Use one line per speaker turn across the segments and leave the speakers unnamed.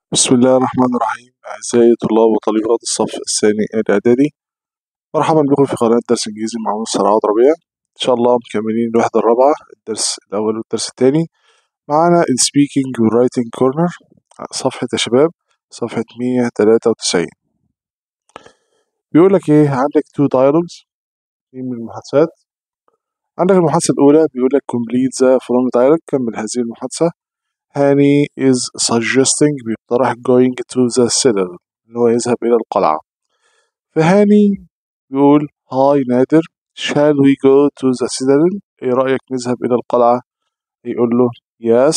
بسم الله الرحمن الرحيم أعزائي طلاب وطالبات الصف الثاني الإعدادي مرحبا بكم في قناة درس إنجليزي مع مستر عوض ربيع إن شاء الله مكملين الوحدة الرابعة الدرس الأول والدرس الثاني معانا ال Speaking و Writing Corner صفحة يا شباب صفحة 193 بيقول لك إيه عندك two dialogues من المحادثات عندك المحادثة الأولى بيقول لك complete the following dialogue كمل هذه المحادثة هاني is suggesting بيقترح going to the citadel اللي هو يذهب إلى القلعة فهاني بيقول هاي نادر shall we go to the citadel إيه رأيك نذهب إلى القلعة يقول له yes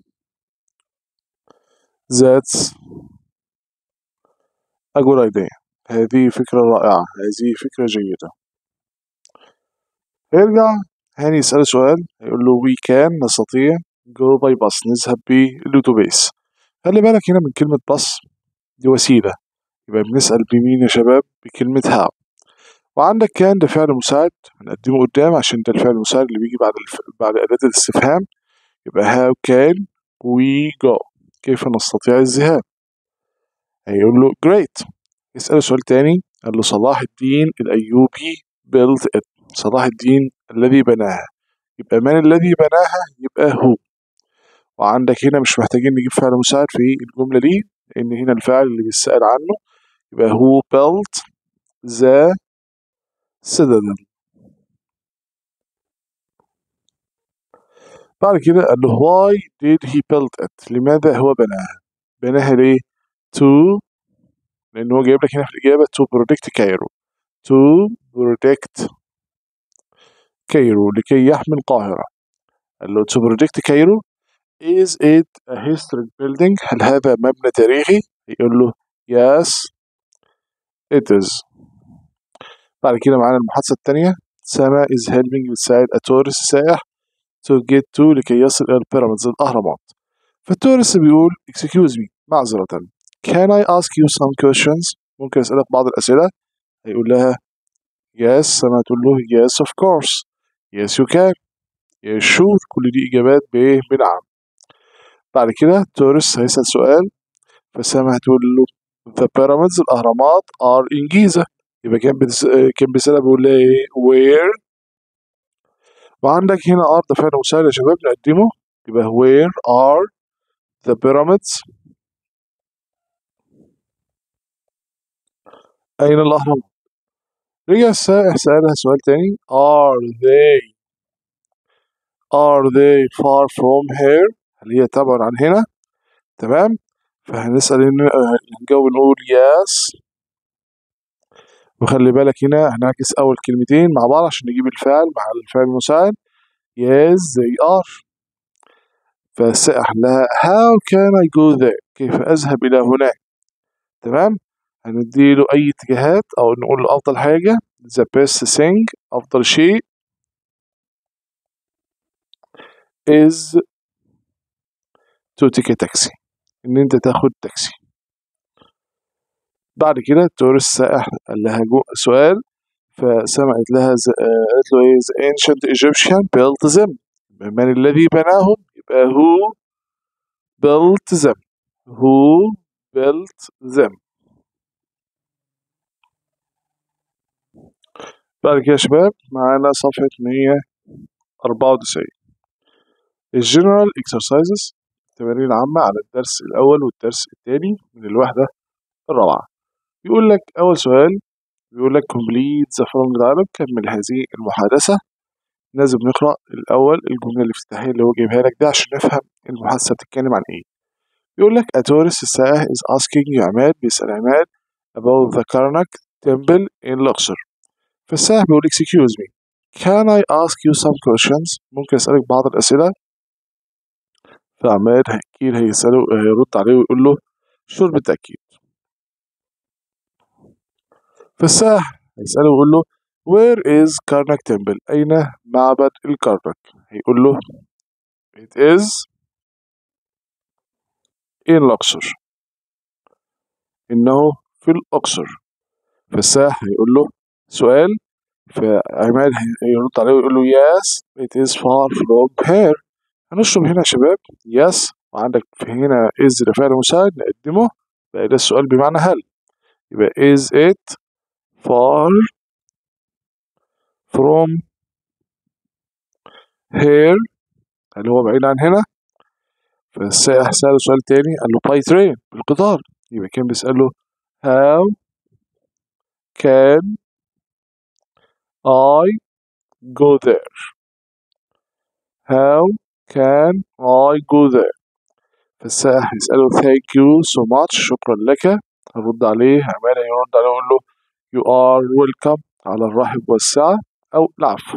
that's a good idea هذه فكرة رائعة هذه فكرة جيدة يرجع هاني يسأل سؤال يقول له we can نستطيع جو باي باص نذهب بالأتوبيس خلي بالك هنا من كلمة باص دي وسيلة يبقى بنسأل بمين يا شباب بكلمة هاو وعندك كان ده فعل مساعد هنقدمه قدام عشان ده الفعل المساعد اللي بيجي بعد الف... بعد أداة الاستفهام يبقى how can we go كيف نستطيع الذهاب هيقول له great يسأله سؤال تاني قال له صلاح الدين الأيوبي built it صلاح الدين الذي بناها يبقى من الذي بناها يبقى هو وعندك هنا مش محتاجين نجيب فعل مساعد في الجملة دي لأن هنا الفعل اللي بيسأل عنه يبقى هو built the citadel بعد كده قال له why did he build it لماذا هو بناها بناها ليه to لأن هو جايب لك هنا في الإجابة to protect Cairo to protect Cairo لكي يحمي القاهرة قال له to protect Cairo is it a historic building هل هذا مبنى تاريخي يقول له yes it is بعد كده معانا المحادثة الثانية سما is helping بتساعد a tourist سائح to get to لكي يصل إلى البيراميدز الأهرامات فالتورست بيقول excuse me معذرة can I ask you some questions ممكن أسألك بعض الأسئلة هيقول لها yes سما تقول له yes of course yes you can yes sure كل دي إجابات ب بنعم بعد كده تورست هيسأل سؤال فسما هتقول له the pyramids الأهرامات are in Giza يبقى كان بتس... كان بيسألها بيقول لها إيه where وعندك هنا are ده فعل مساعد يا شباب نقدمه يبقى where are the pyramids أين الأهرامات رجع السائح سألها سؤال تاني are they are they far from here هل هي تبعد عن هنا تمام فهنسأل هنا نجاوب نقول yes وخلي بالك هنا هنعكس أول كلمتين مع بعض عشان نجيب الفعل مع الفعل المساعد yes they are فالسائح لها how can I go there كيف أذهب إلى هناك تمام هنديله أي اتجاهات أو نقول له أفضل حاجة the best thing أفضل شيء is to take a taxi إن أنت تاخد تاكسي بعد كده التورست سائح قال لها جو سؤال فسمعت لها ز... قالت له ايه the ancient Egyptian built them من الذي بناهم يبقى who built them who built them بعد كده يا شباب معانا صفحة 194 الجنرال exercises التمارين العامة على الدرس الأول والدرس الثاني من الوحدة الرابعة يقول لك أول سؤال بيقول لك complete the following dialogue كمل هذه المحادثة لازم نقرأ الأول الجملة الافتتاحية اللي هو جايبها لك ده عشان نفهم المحادثة بتتكلم عن إيه بيقول لك a tourist السائح is asking يا عماد بيسأل عماد about the Karnak temple in Luxor فالسائح بيقول excuse me can I ask you some questions ممكن أسألك بعض الأسئلة فعماد أكيد هيسأله هيرد عليه ويقول له شور بالتأكيد فالسائح هيسأله ويقول له where is Karnak temple أين معبد الكرنك هيقول له it is in Luxor إنه في الأقصر فالسائح هيقول له سؤال فعماد هيرد عليه ويقول له yes it is far from here هنشرب هنا يا شباب yes وعندك في هنا is ده فعل مساعد بتقدمه بقى ده السؤال بمعنى هل يبقى is it far from here هل هو بعيد عن هنا فالسائح سأله سؤال تاني قال له باي ترين بالقطار يبقى كان بيسأله how can I go there how can I go there فالسائح يسأله thank you so much شكرا لك هرد عليه عمال يرد عليه يقول له you are welcome على الرحب والسعة أو العفو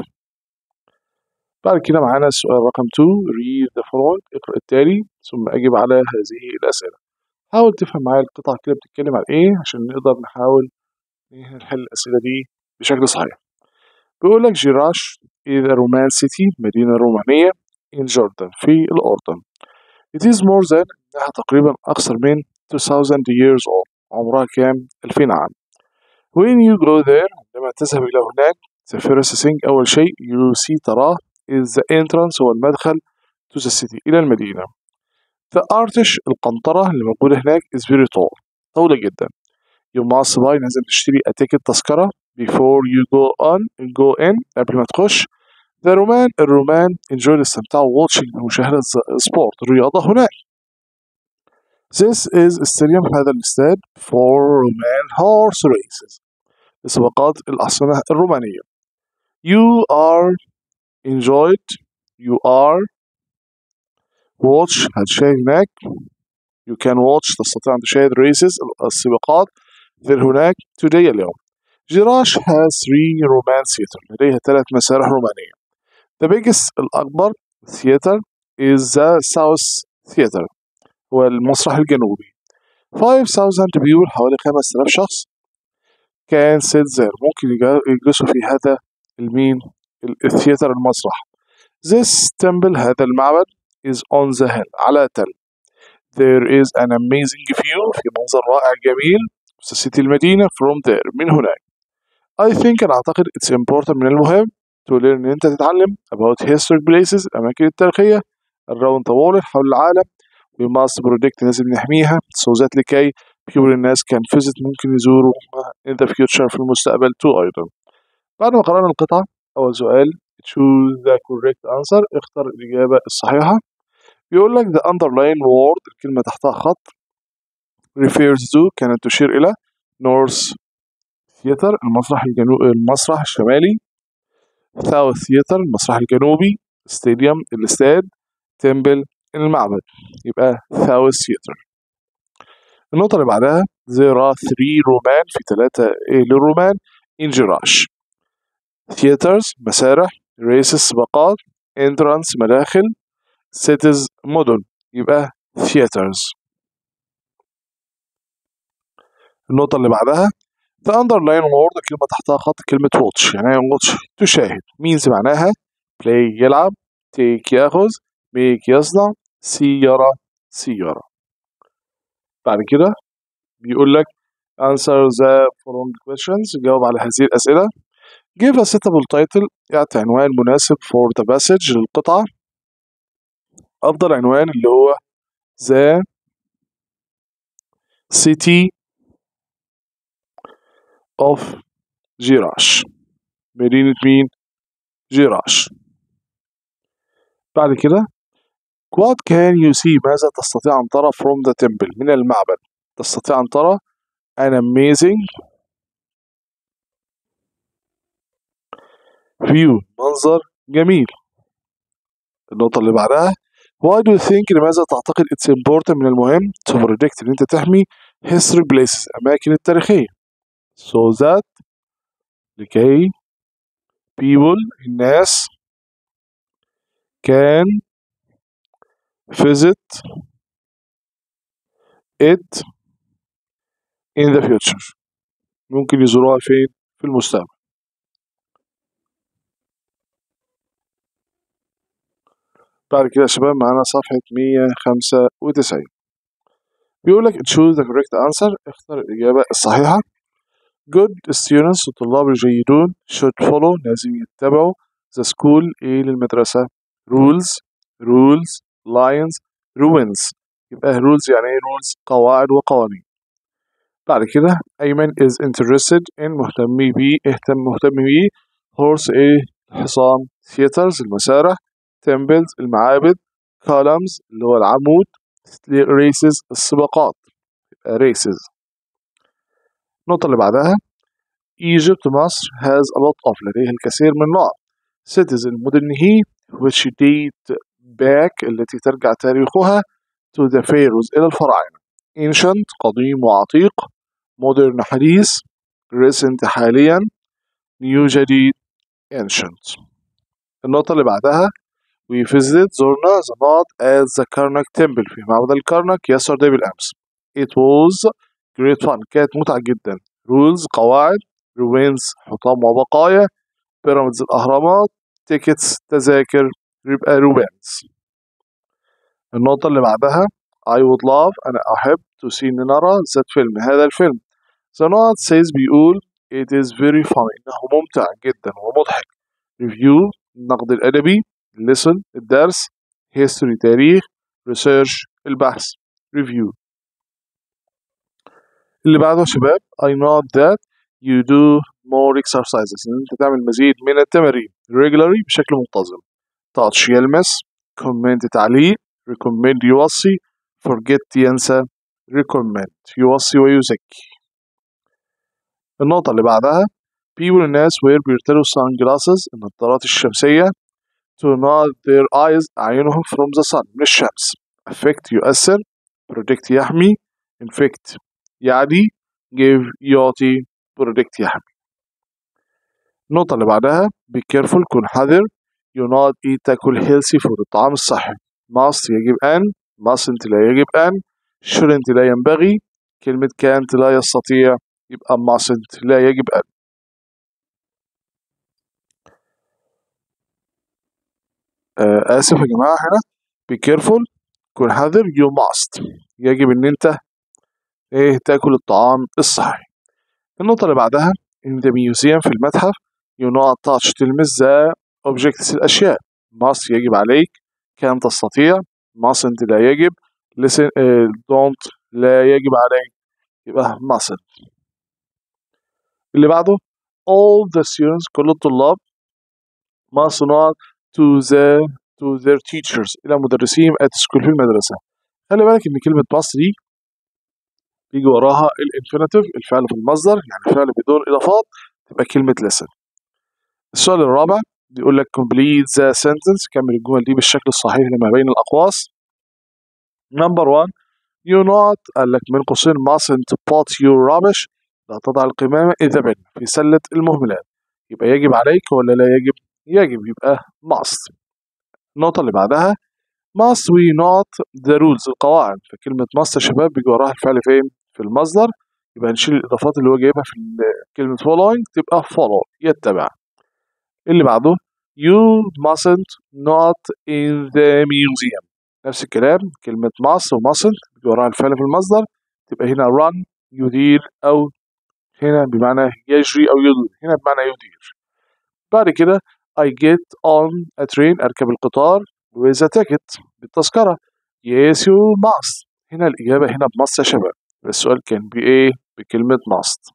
بعد كده معانا السؤال رقم 2 read the following اقرأ التالي ثم أجب على هذه الأسئلة حاول تفهم معايا القطعة كده بتتكلم عن إيه عشان نقدر نحاول نحل الأسئلة دي بشكل صحيح بيقول لك جيراش is a Roman city مدينة رومانية in Jordan في الأردن It is more than إنها تقريبا أكثر من 2000 years old عمرها كام 2000 عام When you go there عندما تذهب إلى هناك the first thing أول شيء you see تراه is the entrance هو المدخل to the city إلى المدينة The artish القنطرة اللي موجودة هناك is very tall طويلة جدا You must buy لازم تشتري a ticket تذكرة before you go on go in قبل ما تخش The Roman الرومان enjoy الاستمتاع watching مشاهدة سبورت الرياضة هناك This is stadium هذا الاستاد for Roman horse races لسباقات الأحصنة الرومانية You are enjoyed you are watch هتشاهد هناك you can watch تستطيع أن تشاهد races السباقات there هناك today اليوم جراش has three Roman theater لديها ثلاث مسارح رومانية the biggest الأكبر theater is the South Theater هو المسرح الجنوبي 5000 people حوالي 5000 شخص can sit there ممكن يجلسوا في هذا المين الثياتر المسرح This temple هذا المعبد is on the hill على تل There is an amazing view في منظر رائع جميل في city المدينة from there من هناك I think أنا أعتقد it's important من المهم to learn إن أنت تتعلم about historic places الأماكن التاريخية around the world حول العالم we must protect لازم نحميها so that لكي people الناس can visit ممكن يزوروا in the future في المستقبل too أيضا بعد ما قرأنا القطعة أول سؤال choose the correct answer اختر الإجابة الصحيحة بيقول لك the underline word الكلمة تحتها خط refers to كانت تشير إلى north theater المسرح الجنوبي المسرح الشمالي south theater المسرح الجنوبي stadium الاستاد temple المعبد يبقى south theater النقطة اللي بعدها there are three رومان في ثلاثة إيه للرومان in جراش theaters مسارح races سباقات entrance مداخل cities مدن يبقى theaters النقطة اللي بعدها the underline word كلمة تحتها خط كلمة watch يعني watch تشاهد means معناها play يلعب take ياخذ make يصنع see يرى سيارة بعد كده بيقول لك answer the following questions جاوب على هذه الأسئلة give a suitable title يعطي عنوان مناسب for the passage للقطعة أفضل عنوان اللي هو the city of جيراش مدينة مين؟ جيراش بعد كده What can you see ماذا تستطيع أن ترى from the temple من المعبد تستطيع أن ترى an amazing view منظر جميل النقطة اللي بعدها Why do you think لماذا تعتقد it's important من المهم to protect إن أنت تحمي history places أماكن التاريخية so that لكي people الناس can visit it in the future ممكن يزوروها فين في المستقبل بعد كده يا شباب معانا صفحة 195 بيقول لك choose the correct answer اختر الإجابة الصحيحة good students الطلاب الجيدون should follow لازم يتبعوا the school إيه للمدرسة rules rules lions ruins يبقى rules يعني ايه rules قواعد وقوانين بعد كده أيمن is interested in مهتم بيه اهتم مهتم بيه horse ايه الحصان theaters المسارح temples المعابد columns اللي هو العمود races السباقات races النقطة اللي بعدها Egypt مصر has a lot of لديها الكثير من النقط cities المدن هي which date back التي ترجع تاريخها to the pharaohs إلى الفراعنة ancient قديم وعتيق modern حديث recent حاليا new جديد ancient النقطة اللي بعدها we visited زرنا the not at the Karnak temple في معبد الكرنك yesterday بالأمس it was great fun كانت متعة جدا rules قواعد ruins حطام وبقايا pyramids الأهرامات tickets تذاكر يبقى ruins النقطة اللي بعدها I would love أنا أحب to see نرى ذات فيلم هذا الفيلم The Not says بيقول it is very funny إنه ممتع جدا ومضحك review النقد الأدبي listen الدرس history تاريخ research البحث review اللي بعده يا شباب I know that you do more exercises إن أنت تعمل مزيد من التمارين regularly بشكل منتظم touch يلمس comment تعليق recommend يوصي forget ينسى recommend يوصي ويزكي النقطة اللي بعدها people الناس wear بيرتدوا sunglasses النظارات الشمسية to not their eyes أعينهم from the sun من الشمس affect يؤثر protect يحمي infect يعدي give يعطي predict يحمي النقطة اللي بعدها be careful كن حذر you not eat تاكل healthy food الطعام الصحي must يجب أن mustn't لا يجب أن shouldn't لا ينبغي كلمة can't لا يستطيع يبقى mustn't لا يجب أن آه آسف يا جماعة هنا be careful كن حذر you must يجب إن أنت إيه تاكل الطعام الصحي النقطة اللي بعدها in the museum في المتحف you not touch تلمس the objects الأشياء must يجب عليك كان تستطيع mustn't لا يجب listen uh, don't لا يجب عليك يبقى mustn't اللي بعده all the students كل الطلاب must not to the to their teachers إلى مدرسيهم at school في المدرسة خلي بالك إن كلمة must دي بيجي وراها الانفينيتيف الفعل في المصدر يعني فعل بدون إضافات تبقى كلمة listen السؤال الرابع بيقول لك complete the sentence كمل الجمل دي بالشكل الصحيح لما بين الأقواس number one you not قال لك من قوسين mustn't put your rubbish لا تضع القمامة إذا بن في سلة المهملات يبقى يجب عليك ولا لا يجب يجب يبقى must النقطة اللي بعدها must we not the rules القواعد فكلمة must يا شباب بيجي وراها الفعل فين في المصدر يبقى نشيل الإضافات اللي هو جايبها في كلمة following تبقى follow يتبع اللي بعده you mustn't not in the museum نفس الكلام كلمة must و mustn't بيجي وراها الفعل في المصدر تبقى هنا run يدير أو هنا بمعنى يجري أو يدير هنا بمعنى يدير بعد كده I get on a train أركب القطار with a ticket بالتذكرة yes you must هنا الإجابة هنا بمص يا شباب السؤال كان بإيه بكلمة must